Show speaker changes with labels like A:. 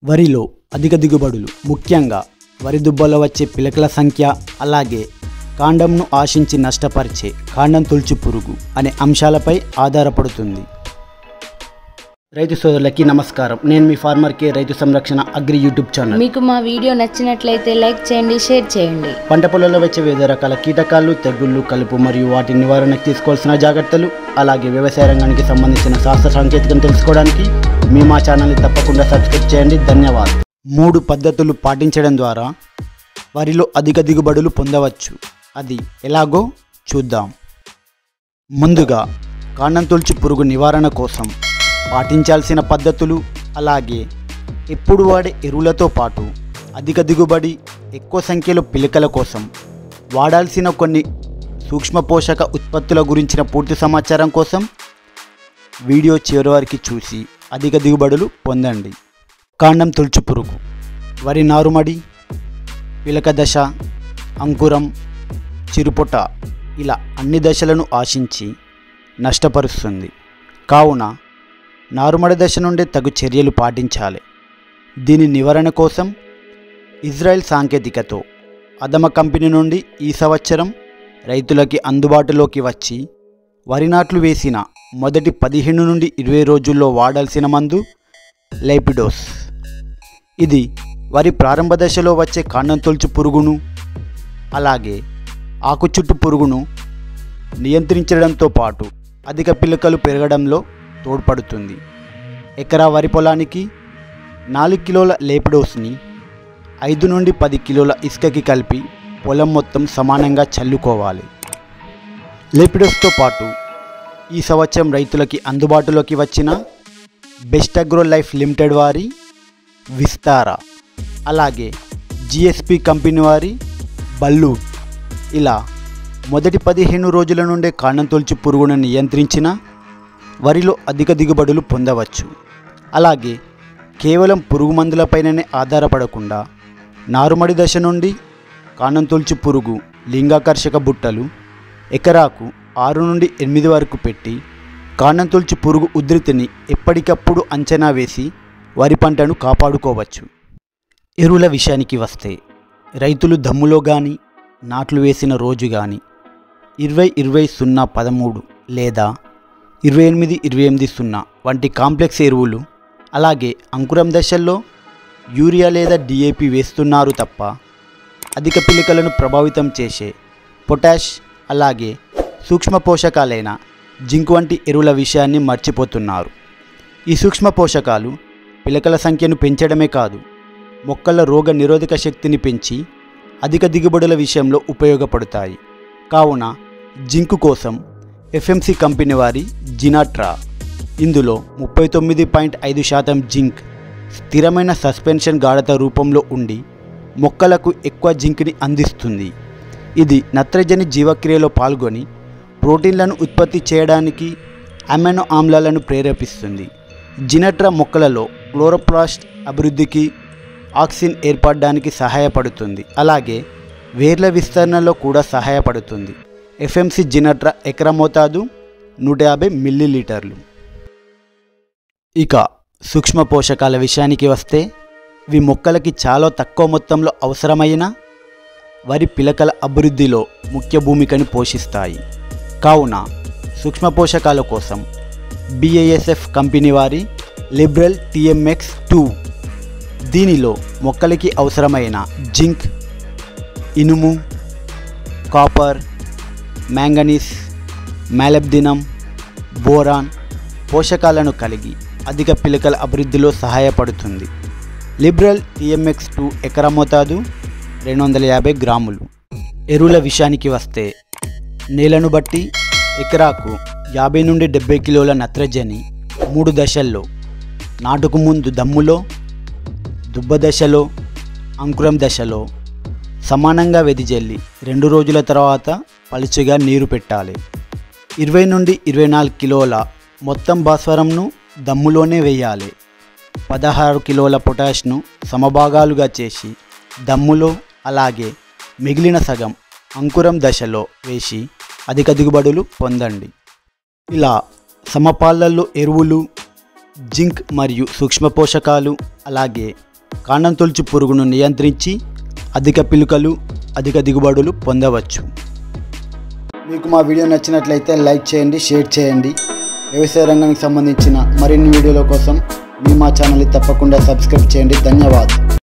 A: వరిలో అధిక దిగుబడులు ముఖ్యంగా వరి దుబ్బలో వచ్చే పిలకల సంఖ్య అలాగే కాండంను ఆశించి నష్టపరిచే కాండం తుల్చి పురుగు అనే అంశాలపై ఆధారపడుతుంది రైతు సోదరులకి నమస్కారం నేను మీ ఫార్మర్ కే రైతు సంరక్షణ అగ్రి యూట్యూబ్ ఛానల్
B: మీకు మా వీడియో నచ్చినట్లయితే లైక్ చేయండి షేర్ చేయండి
A: పంట పొలంలో వచ్చే వివిధ రకాల కీటకాలు తెగుళ్ళు కలుపు మరియు వాటి నివారణకు తీసుకోవాల్సిన జాగ్రత్తలు అలాగే వ్యవసాయ రంగానికి సంబంధించిన శాస్త్ర సాంకేతికను తెలుసుకోవడానికి మీ మా ఛానల్ని తప్పకుండా సబ్స్క్రైబ్ చేయండి ధన్యవాదాలు మూడు పద్ధతులు పాటించడం ద్వారా వరిలో అధిక దిగుబడులు పొందవచ్చు అది ఎలాగో చూద్దాం ముందుగా కాండం తుల్చి పురుగు నివారణ కోసం పాటించాల్సిన పద్ధతులు అలాగే ఎప్పుడు వాడే ఎరువులతో పాటు అధిక దిగుబడి ఎక్కువ సంఖ్యలో పిలకల కోసం వాడాల్సిన కొన్ని సూక్ష్మ పోషక ఉత్పత్తుల గురించిన పూర్తి సమాచారం కోసం వీడియో చివరి వరకు చూసి అధిక దిగుబడులు పొందండి కాండం తుల్చు పురుగు వరి నారుమడి పిలక దశ అంకురం చిరుపొట ఇలా అన్ని దశలను ఆశించి నష్టపరుస్తుంది కావున నారుమడి దశ నుండి తగు చర్యలు పాటించాలి దీని నివారణ కోసం ఇజ్రాయెల్ సాంకేతికతో అదమ కంపెనీ నుండి ఈ సంవత్సరం రైతులకి అందుబాటులోకి వచ్చి వరి నాట్లు వేసిన మొదటి పదిహేను నుండి ఇరవై రోజుల్లో వాడాల్సిన మందు లైపిడోస్ ఇది వరి ప్రారంభ దశలో వచ్చే కాండం తొలుచు పురుగును అలాగే ఆకు చుట్టు పురుగును నియంత్రించడంతో పాటు అధిక పిలకలు పెరగడంలో తోడ్పడుతుంది ఎకరా వరి పొలానికి నాలుగు కిలోల లేపిడోస్ని ఐదు నుండి పది కిలోల ఇసుకకి కలిపి పొలం మొత్తం సమానంగా చల్లుకోవాలి లేపిడోస్తో పాటు ఈ సంవత్సరం రైతులకి అందుబాటులోకి వచ్చిన బెస్ట్ అగ్రో లైఫ్ లిమిటెడ్ వారి విస్తారా అలాగే జిఎస్పి కంపెనీ వారి బల్లు ఇలా మొదటి పదిహేను రోజుల నుండే కాండం తొలిచి పురుగును నియంత్రించిన వరిలో అధిక దిగుబడులు పొందవచ్చు అలాగే కేవలం పురుగు మందులపైననే ఆధారపడకుండా నారుమడి దశ నుండి కాండం తొలిచి పురుగు లింగాకర్షక బుట్టలు ఎకరాకు ఆరు నుండి ఎనిమిది వరకు పెట్టి కాండం తొలిచి పురుగు ఉధృతిని ఎప్పటికప్పుడు అంచనా వేసి వరి పంటను కాపాడుకోవచ్చు ఎరువుల విషయానికి వస్తే రైతులు దమ్ములో కానీ నాట్లు వేసిన రోజు కానీ ఇరవై ఇరవై సున్నా పదమూడు లేదా ఇరవై ఎనిమిది ఇరవై ఎనిమిది సున్నా వంటి కాంప్లెక్స్ ఎరువులు అలాగే అంకురం దశల్లో యూరియా లేదా డిఏపి వేస్తున్నారు తప్ప అధిక పిలికలను ప్రభావితం చేసే పొటాష్ అలాగే సూక్ష్మ పోషకాలైన జింక్ వంటి ఎరువుల విషయాన్ని మర్చిపోతున్నారు ఈ సూక్ష్మ పోషకాలు పిలకల సంఖ్యను పెంచడమే కాదు మొక్కల రోగ నిరోధక శక్తిని పెంచి అధిక దిగుబడుల విషయంలో ఉపయోగపడతాయి కావున జింక్ కోసం ఎఫ్ఎంసి కంపెనీ వారి జినాట్రా ఇందులో ముప్పై తొమ్మిది పాయింట్ ఐదు శాతం జింక్ స్థిరమైన సస్పెన్షన్ గాఢత రూపంలో ఉండి మొక్కలకు ఎక్కువ జింక్ని అందిస్తుంది ఇది నత్రజని జీవక్రియలో పాల్గొని ప్రోటీన్లను ఉత్పత్తి చేయడానికి అమైనో ఆమ్లాలను ప్రేరేపిస్తుంది జినట్రా మొక్కలలో క్లోరోప్లాస్ట్ అభివృద్ధికి ఆక్సిన్ ఏర్పడడానికి సహాయపడుతుంది అలాగే వేర్ల విస్తరణలో కూడా సహాయపడుతుంది ఎఫ్ఎంసి జినట్రా ఎకర మోతాదు నూట యాభై మిల్లీలీటర్లు ఇక సూక్ష్మ పోషకాల విషయానికి వస్తే ఇవి మొక్కలకి చాలా తక్కువ మొత్తంలో అవసరమైన వరి పిలకల అభివృద్ధిలో ముఖ్య భూమికని పోషిస్తాయి కావున సూక్ష్మ పోషకాల కోసం బిఏఎస్ఎఫ్ కంపెనీ వారి లిబ్రల్ టిఎంఎక్స్ టూ దీనిలో మొక్కలకి అవసరమైన జింక్ ఇనుము కాపర్ మ్యాంగనీస్ మ్యాలబ్దినం బోరాన్ పోషకాలను కలిగి అధిక పిలకల అభివృద్ధిలో సహాయపడుతుంది లిబరల్ టిఎంఎక్స్ టూ ఎకర మోతాదు రెండు వందల యాభై గ్రాములు ఎరువుల విషయానికి వస్తే నేలను బట్టి ఎకరాకు యాభై నుండి డెబ్బై కిలోల నత్రజని మూడు దశల్లో నాటుకు ముందు దమ్ములో దుబ్బ దశలో అంకురం దశలో సమానంగా వెదిజల్లి రెండు రోజుల తర్వాత పలుచగా నీరు పెట్టాలి ఇరవై నుండి ఇరవై నాలుగు కిలోల మొత్తం భాస్వరంను దమ్ములోనే వేయాలి పదహారు కిలోల పొటాష్ను సమభాగాలుగా చేసి దమ్ములో అలాగే మిగిలిన సగం అంకురం దశలో వేసి అధిక దిగుబడులు పొందండి ఇలా సమపాలల్లో ఎరువులు జింక్ మరియు సూక్ష్మ పోషకాలు అలాగే కాండం తొలుచు పురుగును నియంత్రించి అధిక పిలుకలు అధిక దిగుబడులు పొందవచ్చు మీకు మా వీడియో నచ్చినట్లయితే లైక్ చేయండి షేర్ చేయండి వ్యవసాయ రంగానికి సంబంధించిన మరిన్ని వీడియోల కోసం మీ మా ఛానల్ని తప్పకుండా సబ్స్క్రైబ్ చేయండి ధన్యవాదాలు